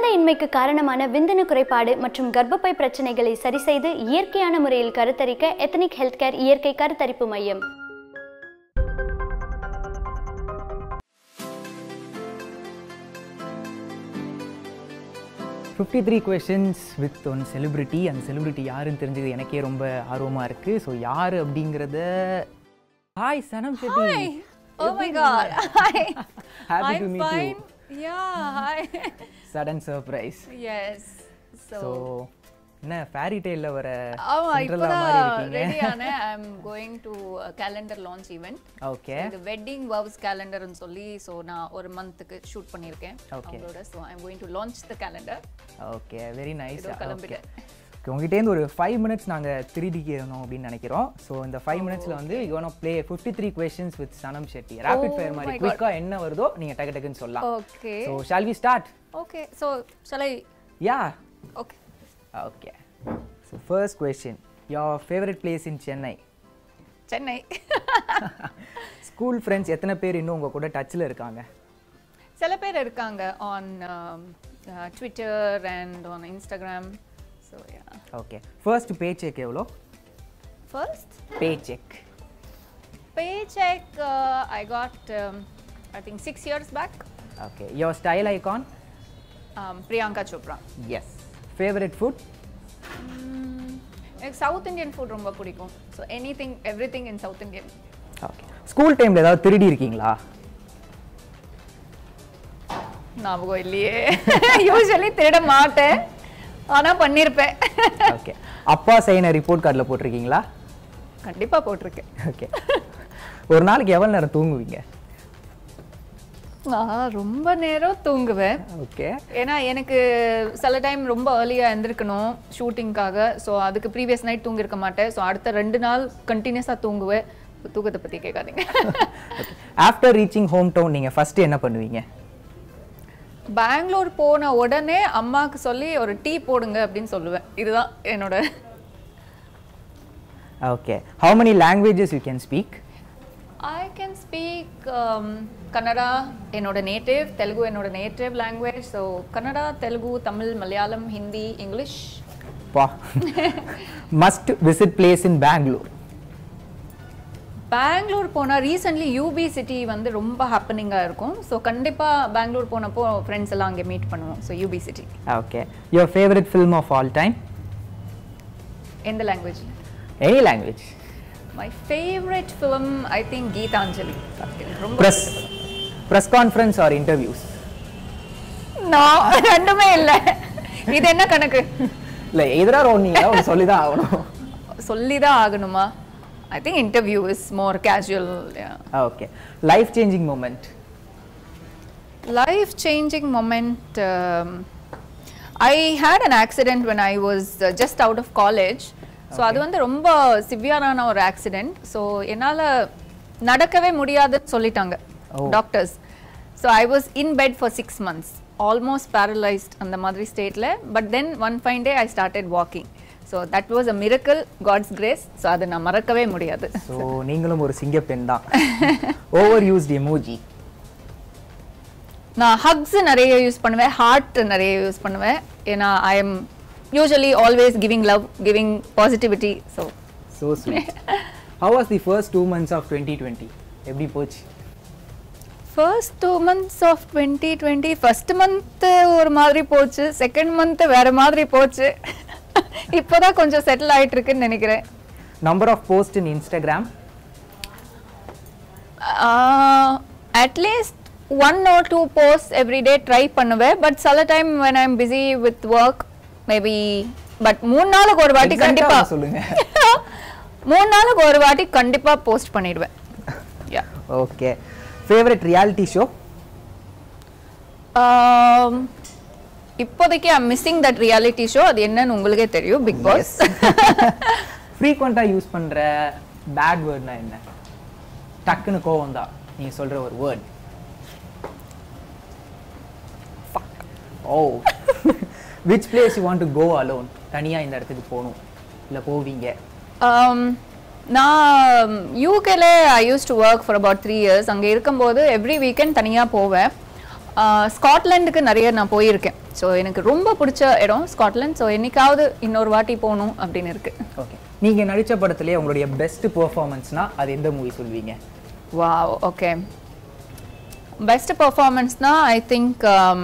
குழந்தையின்மைக்கு காரணமான விந்தணு குறைபாடு மற்றும் கர்ப்பப்பை பிரச்சனைகளை சரிசெய்து இயற்கையான முறையில் கருத்தரிக்க எத்தனிக் ஹெல்த் கேர் இயற்கை கருத்தரிப்பு மையம் fifty three questions with one celebrity அந்த செலிபிரிட்டி யாருன்னு தெரிஞ்சது எனக்கே ரொம்ப ஆர்வமாக இருக்குது ஸோ யார் அப்படிங்கிறத hi Sanam Shetty Oh my god. Hi. Happy I'm to meet you. fine. Yeah, hi. Sudden surprise yes. So, so என்ன ஃபேரி டெய்லில் வர ஆமா Cinderella இப்போதான் மாதிரி இருக்கீங்க ரெடி ஆனேன் I am going to calendar launch event okay இது வெட்டிங் வவ்ஸ் கேலண்டர்னு சொல்லி ஸோ நான் ஒரு மந்த்துக்கு ஷூட் பண்ணியிருக்கேன் Okay. அவங்களோட so I am going to launch the calendar okay very nice இதோ ஓகே கிளம்பிட்டேன். உங்ககிட்டேருந்து ஒரு ஃபைவ் மினிட்ஸ் நாங்கள் திருடிக்கணும் அப்படின்னு நினைக்கிறோம் ஸோ இந்த ஃபைவ் மினிட்ஸில் வந்து you play fifty three questions with Sanam Shetty rapid fire my மாதிரி God. குயிக்காக என்ன வருதோ நீங்கள் டக்கு டக்குன்னு சொல்லலாம் okay so shall we start okay so ஷலை yeah okay okay so first question your favourite place in Chennai Chennai school friends எத்தனை பேர் இன்னும் உங்கள் கூட டச்சில் இருக்காங்க சில பேர் இருக்காங்க on Twitter and on Instagram so yeah okay first paycheck எவ்வளோ first paycheck paycheck uh, I got um, I think six years back. Okay your style icon Um, Priyanka Chopra. Yes favourite food Mm, எனக்கு south Indian food ரொம்ப பிடிக்கும் so anything everything in south Indian okay school டைமில் ஏதாவது திருடி இருக்கீங்களா ஞாபகம் இல்லையே usually திருட மாட்டேன் ஆனால் பண்ணியிருப்பேன் ஓகே அப்பா சைனை ரிப்போர்ட் கார்டில் போட்டிருக்கீங்களா கண்டிப்பாக போட்டிருக்கேன் ஓகே ஒரு நாளைக்கு எவ்வளோ நேரம் தூங்குவீங்க நான் ரொம்ப நேரம் தூங்குவேன் ஓகே ஏன்னா எனக்கு சில டைம் ரொம்ப ஏர்லியாக எழுந்திருக்கணும் ஷூட்டிங்காக ஸோ அதுக்கு ப்ரீவியஸ் நைட் தூங்கியிருக்க மாட்டேன் ஸோ அடுத்த ரெண்டு நாள் கண்டினியூஸாக தூங்குவேன் தூக்கத்தை பற்றி கேட்காதீங்க okay after reaching hometown நீங்கள் ஃபஸ்ட்டு என்ன பண்ணுவீங்க பெங்களூர் போன உடனே அம்மாவுக்கு சொல்லி ஒரு டீ போடுங்க அப்படின்னு சொல்லுவேன் இதுதான் என்னோட okay how many languages you can speak I can speak Kannada என்னோட நேட்டிவ் தெலுங்கு என்னோட native language so Kannada Telugu Tamil Malayalam Hindi English பா must visit place in Bangalore Bangalore போனால் ரீசெண்ட்லி யூபி சிட்டி வந்து ரொம்ப ஹாப்பனிங்காக இருக்கும் ஸோ கண்டிப்பாக பெங்களூர் போனப்போ ஃப்ரெண்ட்ஸ் எல்லாம் அங்கே மீட் பண்ணுவோம் so UB city okay your favourite film of all time எந்த language any language my favourite film I think Gitanjali எனக்கு ரொம்ப press press conference or interviews நான் ரெண்டுமே இல்லை இது என்ன கணக்கு இல்லை எதிராக ஒன்று ஒன்று சொல்லி தான் ஆகணும் சொல்லி தான் ஆகணுமா I think interview is more casual okay life changing moment life changing moment I had an accident when I was just out of college so அது வந்து ரொம்ப சிவியரான ஒரு ஆக்சிடென்ட் ஸோ என்னால் நடக்கவே முடியாதுன்னு சொல்லிட்டாங்க Oh. Doctors so I was in bed for six months almost paralysed அந்த மாதிரி ஸ்டேட்டில் but then one fine day I started walking so that was a miracle God's grace so அதை நான் மறக்கவே முடியாது ஸோ நீங்களும் ஒரு சிங்கப்பெண் தான் ஓவர் யூஸ்ட் எமோஜி நான் ஹக்ஸ் நிறைய யூஸ் பண்ணுவேன் ஹார்ட் நிறைய யூஸ் பண்ணுவேன் ஏன்னா I am usually always giving love giving positivity so so sweet how was the first two months of twenty twenty எப்படி போச்சு first two months of twenty twenty first month ஒரு மாதிரி போச்சு second month வேற மாதிரி போச்சு இப்போதான் கொஞ்சம் செட்டில் ஆயிட்டு இருக்குன்னு நினைக்கிறேன் number of post in Instagram at least one or two post every day try பண்ணுவேன் பட் சில time when I'm busy with work maybe but மூணு நாளுக்கு ஒரு வாட்டி கண்டிப்பா சொல்லுங்க மூணு நாளுக்கு ஒரு வாட்டி கண்டிப்பா போஸ்ட் பண்ணிடுவேன் yeah okay favourite reality show இப்போதைக்கு I'm missing that reality show அது என்னன்னு உங்களுக்கே தெரியும் பிக் பாஸ் ஃப்ரீக்வெண்ட்டாக யூஸ் பண்ணுற பேட் வேர்ட்னா என்ன டக்குன்னு கோவம் தான் நீங்கள் சொல்கிற ஒரு word oh which place you want to go alone தனியாக இந்த இடத்துக்கு போகணும் இல்லை போவீங்க Um, நான் யூகேல I used to work for about three years அங்கே இருக்கும்போது எவ்ரி வீக்கெண்ட் தனியாக போவேன் ஸ்காட்லாண்டுக்கு நிறைய நான் போயிருக்கேன் ஸோ எனக்கு ரொம்ப பிடிச்ச இடம் ஸ்காட்லாண்ட் ஸோ என்னைக்காவது இன்னொரு வாட்டி போகணும் அப்படின்னு இருக்கு ஓகே நீங்கள் நடித்த படத்துலேயே உங்களுடைய பெஸ்ட் பெர்ஃபார்மன்ஸ்னால் அது எந்த மூவி சொல்வீங்க வாவ் ஓகே பெஸ்ட் பர்ஃபார்மன்ஸ்னா ஐ திங்க்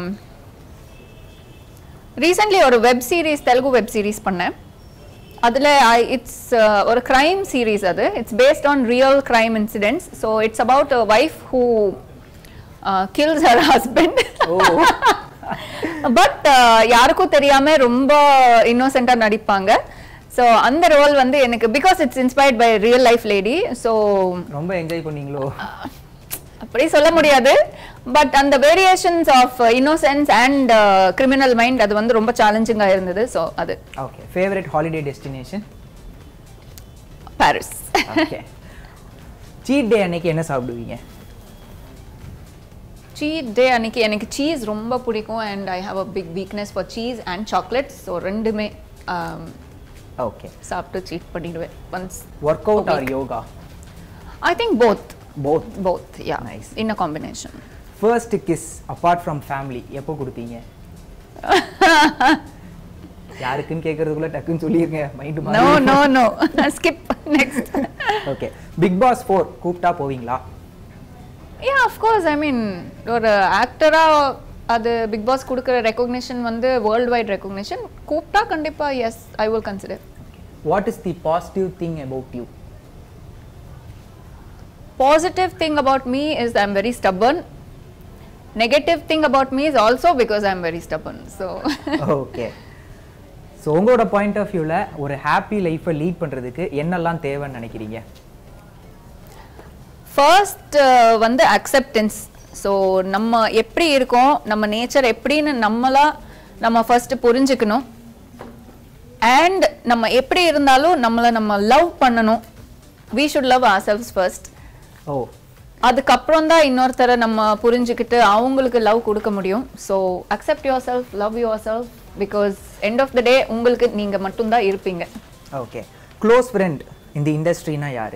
ரீசெண்ட்லி ஒரு web series Telugu web series பண்ணேன் அதில் ஐ இட்ஸ் ஒரு க்ரைம் சீரீஸ் அது it's based on real crime incidents so it's about a wife who kills her husband but யாருக்கும் தெரியாம ரொம்ப இன்னோசென்ட்டா நடிப்பாங்க ஸோ அந்த ரோல் வந்து எனக்கு because it's inspired by real life lady so ரொம்ப என்ஜாய் பண்ணீங்களோ அப்படி சொல்ல முடியாது பட் அந்த variations of innocence and criminal mind அது வந்து ரொம்ப சேலஞ்சிங்காக இருந்தது ஸோ அது okay favourite holiday destination Paris okay cheat day அன்னைக்கு என்ன சாப்பிடுவீங்க சீட் டே அன்னைக்கு எனக்கு சீஸ் ரொம்ப பிடிக்கும் and I have a big weakness for cheese and chocolates so ரெண்டுமே um, ஓகே சாப்பிட்டு சீட் பண்ணிடுவேன் once work out or yoga I think both both both yeah Nice. In a combination first kiss apart from family எப்போ கொடுத்தீங்க யாருக்குன்னு கேட்கறதுக்குள்ள டக்குன்னு சொல்லிருங்க mind no no no skip next okay Bigg Boss four கூப்பிட்டா போவீங்களா yeah course I mean ஒரு ஆக்டராக அது பிக் பாஸ் கொடுக்குற ரெக்கக்னிஷன் வந்து வேர்ல்டு வைட் ரெக்கக்னிஷன் கூப்பிட்டா கண்டிப்பாக yes I will consider what is the positive thing about you positive thing about me is I am very stubborn negative thing about me is also because I am very stubborn so okay so உங்களோட point of வியூவில் ஒரு happy லைஃப்பை lead பண்ணுறதுக்கு என்னெல்லாம் தேவைன்னு நினைக்கிறீங்க first வந்து acceptance so நம்ம எப்படி இருக்கோம் நம்ம நேச்சர் எப்படின்னு நம்மளா நம்ம ஃபர்ஸ்ட் புரிஞ்சுக்கணும் அண்ட் நம்ம எப்படி இருந்தாலும் நம்மளை நம்ம லவ் பண்ணணும் we should love ourselves first oh அதுக்கப்புறம் தான் இன்னொருத்தரை நம்ம புரிஞ்சுக்கிட்டு அவங்களுக்கு லவ் கொடுக்க முடியும் so accept yourself love yourself because end of the day உங்களுக்கு நீங்கள் மட்டும்தான் இருப்பீங்க ஓகே க்ளோஸ் ஃப்ரெண்ட் இந்த இண்டஸ்ட்ரினா யாரு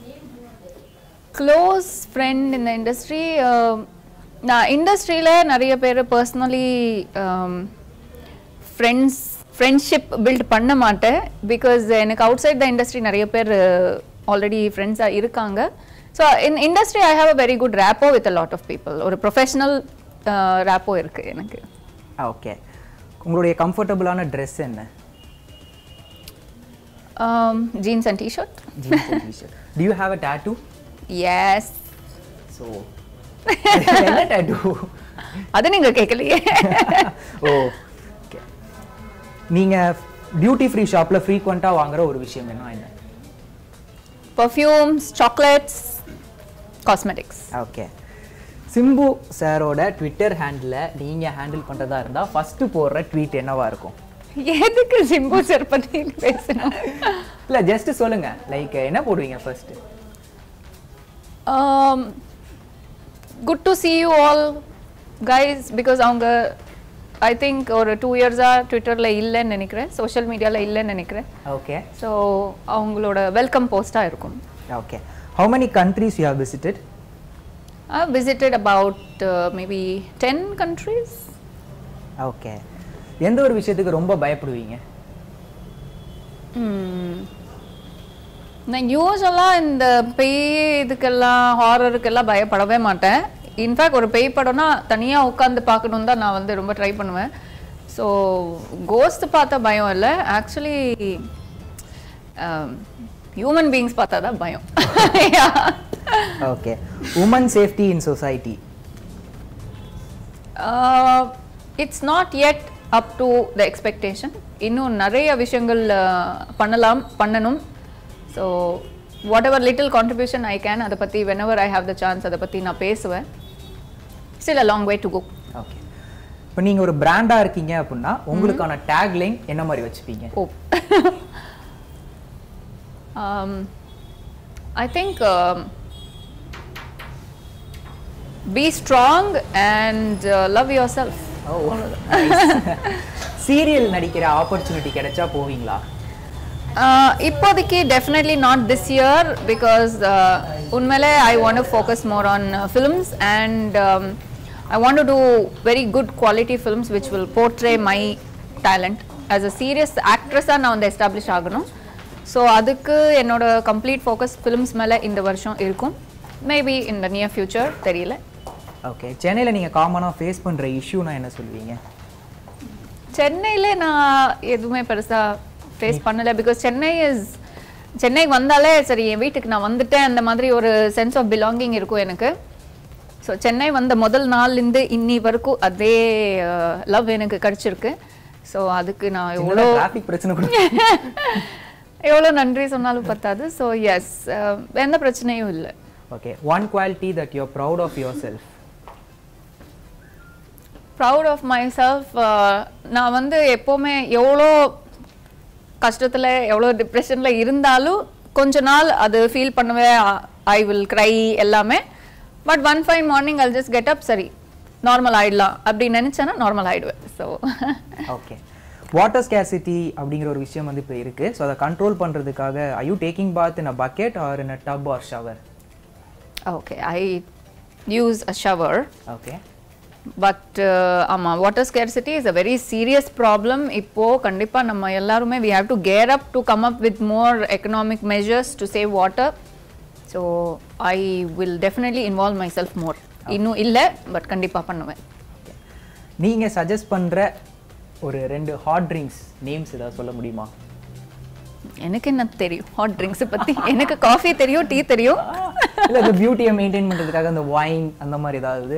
க்ளோஸ் ஃப்ரெண்ட் இந்த இண்டஸ்ட்ரி நான் இண்டஸ்ட்ரியில் நிறைய பேர் பர்சனலி ஃப்ரெண்ட்ஸ் ஃப்ரெண்ட்ஷிப் பில்ட் பண்ண மாட்டேன் பிகாஸ் எனக்கு அவுட் சைட் த இண்டஸ்ட்ரி நிறைய பேர் ஆல்ரெடி ஃப்ரெண்ட்ஸாக இருக்காங்க so in industry I have a very good rapport with a lot of people ஒரு ப்ரொஃபஷனல் ரேப்போ இருக்குது எனக்கு ஓகே உங்களுடைய கம்ஃபர்டபுளான ட்ரெஸ் என்ன jeans and T-shirt jeans and T-shirt do you have a tattoo yes so என்ன tattoo அது நீங்கள் கேட்கலையே ஓ ஓகே நீங்கள் டியூட்டி ஃப்ரீ ஷாப்பில் ஃப்ரீக்வெண்ட்டாக வாங்குற ஒரு விஷயம் என்ன என்ன perfumes chocolates cosmetics okay Simbu சாரோட ட்விட்டர் ஹேண்டில் நீங்கள் ஹேண்டில் பண்ணுறதா இருந்தால் ஃபஸ்ட்டு போடுற ட்வீட் என்னவா இருக்கும் எதுக்கு சிம்பு சார் பத்தி பேசணும் இல்லை ஜஸ்ட் சொல்லுங்க லைக் என்ன போடுவீங்க first good to see you all guys because அவங்க ஐ திங்க் ஒரு டூ இயர்ஸாக ட்விட்டரில் இல்லைன்னு நினைக்கிறேன் சோஷியல் மீடியாவில் இல்லைன்னு நினைக்கிறேன் ஓகே ஸோ அவங்களோட வெல்கம் போஸ்ட்டாக இருக்கும் okay how many countries you have visited I visited about maybe ten countries okay எந்த ஒரு விஷயத்துக்கு ரொம்ப பயப்படுவீங்க நான் யூஸ்வலாக இந்த பேய் இதுக்கெல்லாம் ஹாரருக்கெல்லாம் பயப்படவே மாட்டேன் இன்ஃபேக்ட் ஒரு பேய் படம்னா தனியாக உட்காந்து பார்க்கணும் தான் நான் வந்து ரொம்ப ட்ரை பண்ணுவேன் ஸோ கோஸ்ட் பார்த்தா பயம் இல்லை ஆக்சுவலி ஹியூமன் பீயிங்ஸ் பார்த்தா தான் பயம் okay women safety in society it's not yet up to the expectation இன்னும் நிறைய விஷயங்கள் uh, பண்ணலாம் பண்ணணும் so whatever little contribution I can அதை பற்றி whenever I have the chance அதை பற்றி நான் பேசுவேன் still a long way to go okay இப்போ நீங்கள் ஒரு பிராண்டாக இருக்கீங்க அப்படின்னா உங்களுக்கான டேக் லைன் என்ன மாதிரி வச்சுப்பீங்க Oh. um, I think um, be strong and uh, love yourself. Oh serial நடிக்கிற ஆப்பர்ச்சுனிட்டி கிடைச்சா போவீங்களா Uh, இப்போதைக்கு definitely not this year because உண்மையிலே I want to focus more on films and I want to do very good quality films which will portray my talent as a serious actress-ஆ நான் வந்து establish ஆகணும் so அதுக்கு என்னோட complete focus films மேலே இந்த வருஷம் இருக்கும் maybe in the near future தெரியல ஓகே சென்னையில் நீங்கள் காமனாக ஃபேஸ் பண்ணுற இஷ்யூனா என்ன சொல்லுவீங்க சென்னையில நான் எதுவுமே பெருசா ஃபேஸ் பண்ணல பிகாஸ் சென்னை இஸ் சென்னைக்கு வந்தாலே சரி என் வீட்டுக்கு நான் வந்துட்டேன் அந்த மாதிரி ஒரு சென்ஸ் ஆஃப் பிலாங்கிங் இருக்கும் எனக்கு ஸோ சென்னை வந்த முதல் நாள்லேருந்து இன்னி வரைக்கும் அதே லவ் எனக்கு கிடைச்சிருக்கு ஸோ அதுக்கு நான் எவ்வளோ டிராஃபிக் பிரச்சனை கூட எவ்வளோ நன்றி சொன்னாலும் பத்தாது ஸோ எஸ் எந்த பிரச்சனையும் இல்லை okay one quality that you're proud of yourself proud of myself நான் வந்து எப்போவுமே எவ்வளோ கஷ்டத்தில் எவ்வளோ டிப்ரெஷனில் இருந்தாலும் கொஞ்ச நாள் அது ஃபீல் பண்ணுவேன் ஐ வில் க்ரை எல்லாமே but one fine morning I'll just get up சரி நார்மல் ஆயிடலாம் அப்படி நினச்சேன்னா நார்மல் ஆயிடுவேன் ஸோ ஓகே வாட்டர் ஸ்கேசிட்டி அப்படிங்கிற ஒரு விஷயம் வந்து இப்போ இருக்குது ஸோ அதை கண்ட்ரோல் பண்ணுறதுக்காக I you taking bath in a bucket or in a tub or shower okay I use a shower okay but ஆமாம் water scarcity is a very serious problem இப்போது கண்டிப்பாக நம்ம எல்லாருமே we have to care up to come up with more economic measures to save water so I will definitely involve myself more இன்னும் இல்லை but கண்டிப்பாக பண்ணுவேன் நீங்கள் suggest பண்ணுற ஒரு ரெண்டு ஹாட் ட்ரிங்க்ஸ் நேம்ஸ் ஏதாவது சொல்ல முடியுமா எனக்கு என்ன தெரியும் ஹாட் ட்ரிங்க்ஸை பற்றி எனக்கு காஃபி தெரியும் டீ தெரியும் இல்லை இந்த பியூட்டியை மெயின்டைன் பண்ணுறதுக்காக அந்த வைன் அந்த மாதிரி ஏதாவது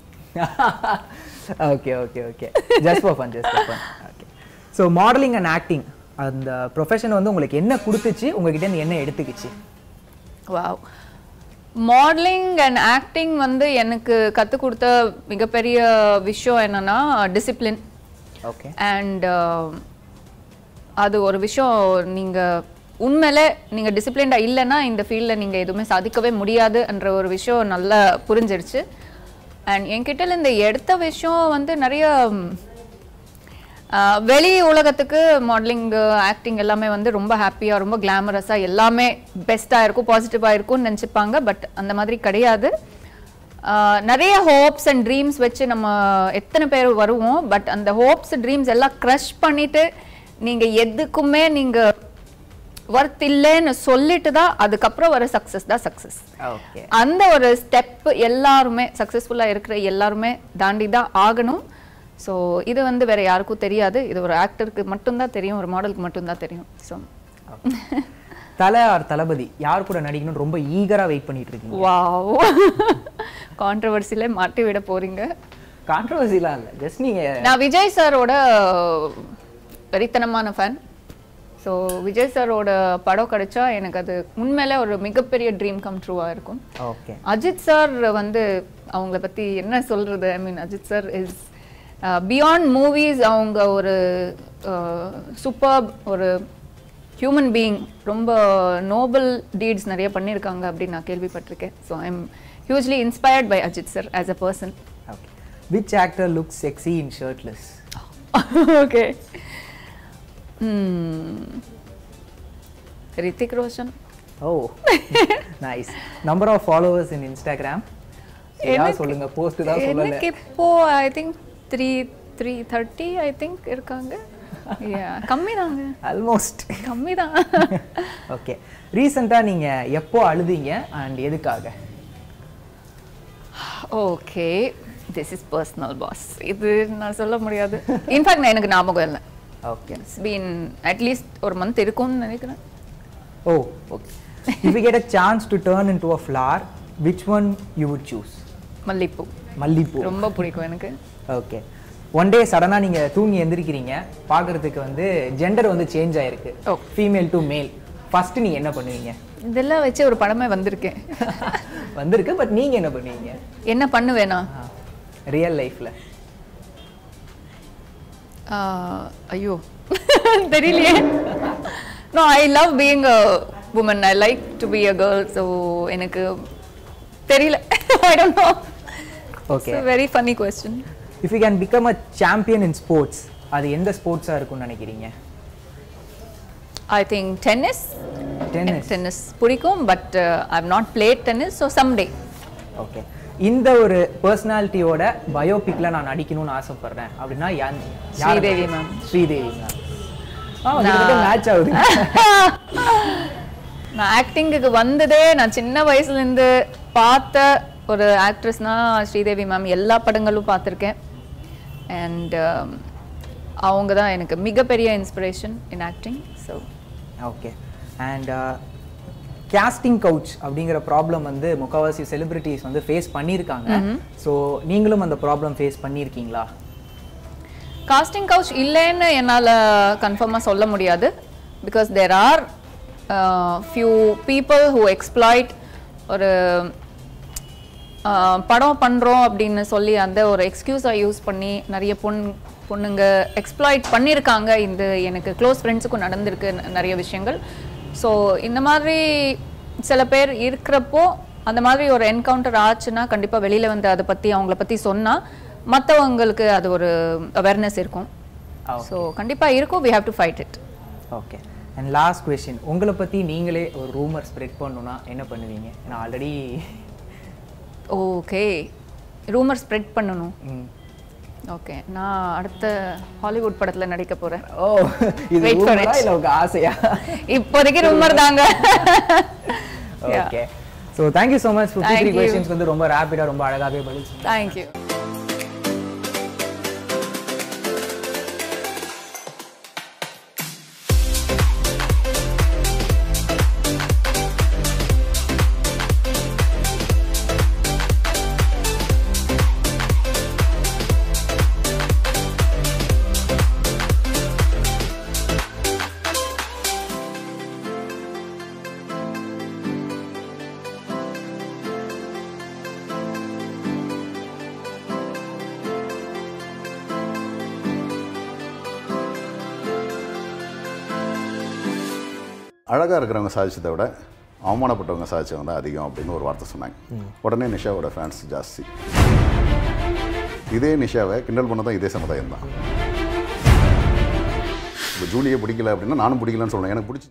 okay okay okay just for fun just for fun okay so modelling and acting அந்த ப்ரொஃபஷன் வந்து உங்களுக்கு என்ன கொடுத்துச்சு உங்ககிட்ட இருந்து என்ன எடுத்துக்கிச்சு வாவ் மாடலிங் அண்ட் ஆக்டிங் வந்து எனக்கு கற்றுக் கொடுத்த மிகப்பெரிய விஷயம் என்னன்னா டிசிப்ளின் ஓகே அண்ட் அது ஒரு விஷயம் நீங்கள் உண்மையிலே நீங்கள் டிசிப்ளின்டாக இல்லைன்னா இந்த ஃபீல்டில் நீங்கள் எதுவுமே சாதிக்கவே முடியாதுன்ற ஒரு விஷயம் நல்லா புரிஞ்சிருச்சு அண்ட் என்கிட்ட இந்த எடுத்த விஷயம் வந்து நிறைய ம், ஆஹ், வெளி உலகத்துக்கு மாடலிங் ஆக்டிங் எல்லாமே வந்து ரொம்ப ஹாப்பியாக ரொம்ப கிளாமரஸாக எல்லாமே பெஸ்ட்டாக இருக்கும் பாசிட்டிவாக இருக்கும்னு நினச்சிப்பாங்க பட் அந்த மாதிரி கிடையாது ஆஹ், நிறைய ஹோப்ஸ் அண்ட் ட்ரீம்ஸ் வச்சு நம்ம எத்தனை பேர் வருவோம் பட் அந்த ஹோப்ஸ் ட்ரீம்ஸ் எல்லாம் க்ரஷ் பண்ணிட்டு நீங்கள் எதுக்குமே நீங்கள் ஒர்த் இல்லைன்னு சொல்லிட்டு தான் அதுக்கப்புறம் வர சக்ஸஸ் தான் சக்ஸஸ் ஓகே அந்த ஒரு ஸ்டெப் எல்லாருமே சக்ஸஸ்ஃபுல்லாக இருக்கிற எல்லாருமே தாண்டி தான் ஆகணும் ஸோ இது வந்து வேற யாருக்கும் தெரியாது இது ஒரு ஆக்டருக்கு மட்டும்தான் தெரியும் ஒரு மாடலுக்கு மட்டும்தான் தெரியும் ஸோ தலை ஆர் தளபதி யார் கூட நடிக்கணும்னு ரொம்ப ஈகரா வெயிட் பண்ணிட்டு இருக்கீங்க வாவ் கான்ட்ரவர்சியில மாட்டி விட போறீங்க கான்ட்ரவர்சிலாம் இல்லை ஜஸ்ட் நீங்க நான் விஜய் சாரோட வெறித்தனமான ஃபேன் ஸோ விஜய் சாரோட படம் கிடைச்சா எனக்கு அது உண்மையிலே ஒரு மிகப்பெரிய ட்ரீம் கம் ட்ரூவாக இருக்கும் ஓகே அஜித் சார் வந்து அவங்கள பற்றி என்ன சொல்கிறது I mean Ajith sir is beyond movies அவங்க ஒரு சூப்பர் ஒரு ஹியூமன் பீயிங் ரொம்ப நோபல் டீட்ஸ் நிறைய பண்ணியிருக்காங்க அப்படின்னு நான் கேள்விப்பட்டிருக்கேன் so I am hugely inspired by Ajith sir as a person okay which actor look sexy in shirtless okay Hrithik Roshan oh nice number of followers in Instagram ஏதாவது சொல்லுங்க போஸ்ட் தான் சொல்லல எனக்கு இப்போ I think three three thirty I think இருக்காங்க கம்மி தாங்க almost கம்மி தான் ஓகே ரீசெண்டாக நீங்க எப்போ அழுதீங்க அண்ட் எதுக்காக okay this is personal boss இது நான் சொல்ல முடியாது இன்ஃபேக்ட் நான் எனக்கு ஞாபகம் இல்லை ஓகே இட்ஸ் பீன் அட்லீஸ்ட் ஒரு மந்த் இருக்கும்னு நினைக்கிறேன் oh okay if you get a chance to turn in to a flower which one you would choose மல்லிப்பூ மல்லிப்பூ ரொம்ப பிடிக்கும் எனக்கு ஓகே ஒன் டே சடனாக நீங்கள் தூங்கி எந்திரிக்கிறீங்க பார்க்கறதுக்கு வந்து ஜெண்டர் வந்து சேஞ்ச் ஆயிருக்கு oh. Female to male first நீங்க என்ன பண்ணுவீங்க இதெல்லாம் வச்சு ஒரு படமே வந்திருக்கேன் வந்திருக்கு பட் நீங்க என்ன பண்ணுவீங்க என்ன பண்ணுவேனா ரியல் லைஃப்ல ஆஹ், ஐயோ தெரியலையே no I love being a woman I like to be a girl so எனக்கு தெரியல I don't know okay very funny question if you can become a champion in sports அது எந்த ஸ்போர்ட்ஸாக இருக்கும்னு நினைக்கிறீங்க I think tennis tennis tennis பிடிக்கும் but I have not played tennis so someday okay இந்த ஒரு பர்சனாலிட்டியோட பயோபிக்ல நான் நடிக்கணும்னு ஆசைப்படுறேன் அப்படின்னா யார் யார் Sridevi ma'am. Sridevi ma'am match ஆகுது நான் ஆக்டிங்குக்கு வந்ததே நான் சின்ன வயசுலேருந்து பார்த்த ஒரு ஆக்ட்ரஸ்னா ஸ்ரீதேவி மேம் எல்லா படங்களும் பார்த்துருக்கேன் அண்ட் அவங்க தான் எனக்கு மிகப்பெரிய inspiration in acting so okay and casting couch அப்படிங்கிற ப்ராப்ளம் வந்து முக்கால்வாசி செலிபிரிட்டிஸ் வந்து ஃபேஸ் பண்ணியிருக்காங்க ஸோ நீங்களும் அந்த ப்ராப்ளம் ஃபேஸ் பண்ணியிருக்கீங்களா காஸ்டிங் கவுச் இல்லைன்னு என்னால் கன்ஃபார்மாக சொல்ல முடியாது because there are few people who exploit ஒரு uh, படம் பண்ணுறோம் அப்படின்னு சொல்லி அந்த ஒரு எக்ஸ்கியூஸை யூஸ் பண்ணி நிறைய பொண் பொண்ணுங்க எக்ஸ்ப்ளாய்ட் பண்ணியிருக்காங்க இந்த எனக்கு க்ளோஸ் ஃப்ரெண்ட்ஸுக்கும் நடந்திருக்கு ந- நிறைய விஷயங்கள் ஸோ இந்த மாதிரி சில பேர் இருக்கிறப்போ அந்த மாதிரி ஒரு என்கவுண்டர் ஆச்சுன்னா கண்டிப்பாக வெளியில் வந்து அதை பற்றி அவங்கள பற்றி சொன்னால் மற்றவங்களுக்கு அது ஒரு அவேர்னஸ் இருக்கும் Ah, ஸோ கண்டிப்பாக இருக்கும் we have to fight it okay and last question உங்களை பற்றி நீங்களே ஒரு ரூமர் ஸ்ப்ரெட் பண்ணணும்னா என்ன பண்ணுவீங்க நான் ஆல்ரெடி ஓகே ரூமர் ஸ்ப்ரெட் பண்ணணும் ஓகே நான் அடுத்த ஹாலிவுட் படத்தில் நடிக்க போகிறேன் ஓ இது Wait for ரூமரா it. இல்லை உங்க ஆசையா இப்போதைக்கு ரூமர் தாங்க Yeah. Okay so thank you so much fifty three Thank you. Questions வந்து ரொம்ப ரேப்பிடாக ரொம்ப அழகாகவே பதில் சொன்னீங்க தேங்க்யூ அழகாக இருக்கிறவங்க சாதிச்சதை விட அவமானப்பட்டவங்க சாதிச்சவங்க தான் அதிகம் அப்படின்னு ஒரு வார்த்தை சொன்னாங்க உடனே நிஷாவோட ஃபேன்ஸ் ஜாஸ்தி இதே நிஷாவை கிண்டல் பண்ண தான் இதே சமுதாயம் தான் இப்போ ஜூலியை பிடிக்கல அப்படின்னா நானும் பிடிக்கலன்னு சொல்லுவேன் எனக்கு பிடிச்சி